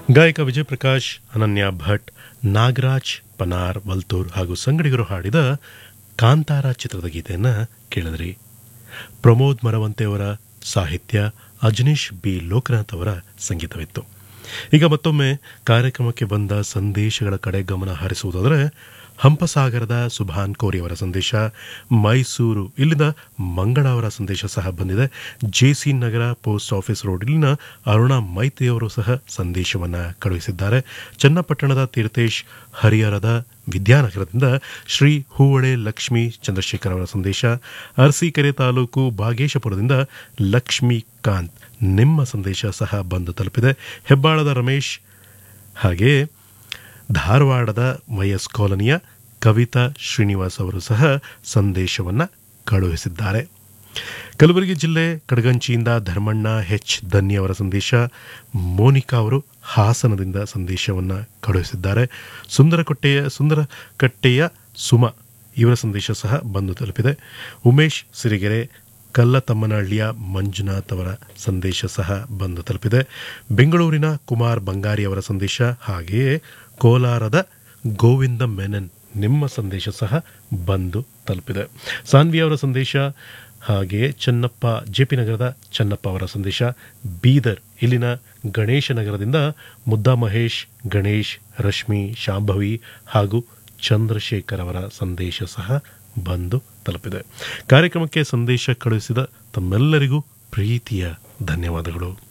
ಗಾಯಕ ವಿಜಯ್ ಪ್ರಕಾಶ್ ಅನನ್ಯ ಭಟ್ ನಾಗರಾಜ್ ಪನಾರ್ ವಲ್ತೂರ್ ಹಾಗೂ ಸಂಗಡಿಗರು ಹಾಡಿದ ಕಾಂತಾರ ಚಿತ್ರದ ಗೀತೆಯನ್ನು ಕೇಳಿದ್ರಿ ಪ್ರಮೋದ್ ಮರವಂತೆ ಅವರ ಸಾಹಿತ್ಯ ಅಜನೀಶ್ ಬಿ ಲೋಕನಾಥ್ ಅವರ ಸಂಗೀತವಿತ್ತು ಈಗ ಮತ್ತೊಮ್ಮೆ ಕಾರ್ಯಕ್ರಮಕ್ಕೆ ಬಂದ ಸಂದೇಶಗಳ ಕಡೆ ಗಮನ ಹರಿಸುವುದಾದರೆ ಹಂಪಸಾಗರದ ಸುಭಾನ್ ಕೋರಿ ಅವರ ಸಂದೇಶ ಮೈಸೂರು ಇಲ್ಲಿಂದ ಮಂಗಳ ಅವರ ಸಂದೇಶ ಸಹ ಬಂದಿದೆ JC Nagar post office road ಇಲ್ಲಿನ ಅರುಣಾ ಮೈತ್ರಿ ಅವರು ಸಹ ಸಂದೇಶವನ್ನು ಕಳುಹಿಸಿದ್ದಾರೆ ಚನ್ನಪಟ್ಟಣದ ತೀರ್ಥೇಶ್ ಹರಿಹರದ ವಿದ್ಯಾನಗರದಿಂದ ಶ್ರೀ ಹೂವಳೆ ಲಕ್ಷ್ಮೀ ಚಂದ್ರಶೇಖರ್ ಅವರ ಸಂದೇಶ ಅರಸೀಕೆರೆ ತಾಲೂಕು ಬಾಗೇಶಪುರದಿಂದ ಲಕ್ಷ್ಮೀಕಾಂತ್ ನಿಮ್ಮ ಸಂದೇಶ ಸಹ ಬಂದು ತಲುಪಿದೆ ಹೆಬ್ಬಾಳದ ರಮೇಶ್ ಹಾಗೆಯೇ ಧಾರವಾಡದ ವೈಎಸ್ ಕಾಲೋನಿಯ ಕವಿತಾ ಶ್ರೀನಿವಾಸ್ ಅವರು ಸಹ ಸಂದೇಶವನ್ನು ಕಳುಹಿಸಿದ್ದಾರೆ ಕಲಬುರಗಿ ಜಿಲ್ಲೆ ಕಡಗಂಚಿಯಿಂದ ಧರ್ಮಣ್ಣ ಹೆಚ್ ಧನ್ಯ ಅವರ ಸಂದೇಶ ಮೋನಿಕಾ ಅವರು ಹಾಸನದಿಂದ ಸಂದೇಶವನ್ನು ಕಳುಹಿಸಿದ್ದಾರೆ ಸುಂದರಕೊಟ್ಟೆಯ ಸುಂದರಕಟ್ಟೆಯ ಸುಮ ಇವರ ಸಂದೇಶ ಸಹ ಬಂದು ತಲುಪಿದೆ ಉಮೇಶ್ ಸಿರಿಗೆರೆ ಕಲ್ಲತಮ್ಮನಹಳ್ಳಿಯ ಮಂಜುನಾಥ್ ಅವರ ಸಂದೇಶ ಸಹ ಬಂದು ತಲುಪಿದೆ ಬೆಂಗಳೂರಿನ ಕುಮಾರ್ ಬಂಗಾರಿ ಅವರ ಸಂದೇಶ ಹಾಗೆಯೇ ಕೋಲಾರದ ಗೋವಿಂದ ಮೆನನ್ ನಿಮ್ಮ ಸಂದೇಶ ಸಹ ಬಂದು ತಲುಪಿದೆ ಸಾನ್ವಿ ಅವರ ಸಂದೇಶ ಹಾಗೆಯೇ ಚನ್ನಪ್ಪ ಜೆಪಿ ನಗರದ ಚನ್ನಪ್ಪ ಅವರ ಸಂದೇಶ ಬೀದರ್ ಇಲ್ಲಿನ ಗಣೇಶ ನಗರದಿಂದ ಮುದ್ದಾ ಮಹೇಶ್ ಗಣೇಶ್ ರಶ್ಮಿ ಶಾಂಭವಿ ಹಾಗೂ ಚಂದ್ರಶೇಖರ್ ಅವರ ಸಂದೇಶ ಸಹ ಬಂದು ತಲುಪಿದೆ ಕಾರ್ಯಕ್ರಮಕ್ಕೆ ಸಂದೇಶ ಕಳುಹಿಸಿದ ತಮ್ಮೆಲ್ಲರಿಗೂ ಪ್ರೀತಿಯ ಧನ್ಯವಾದಗಳು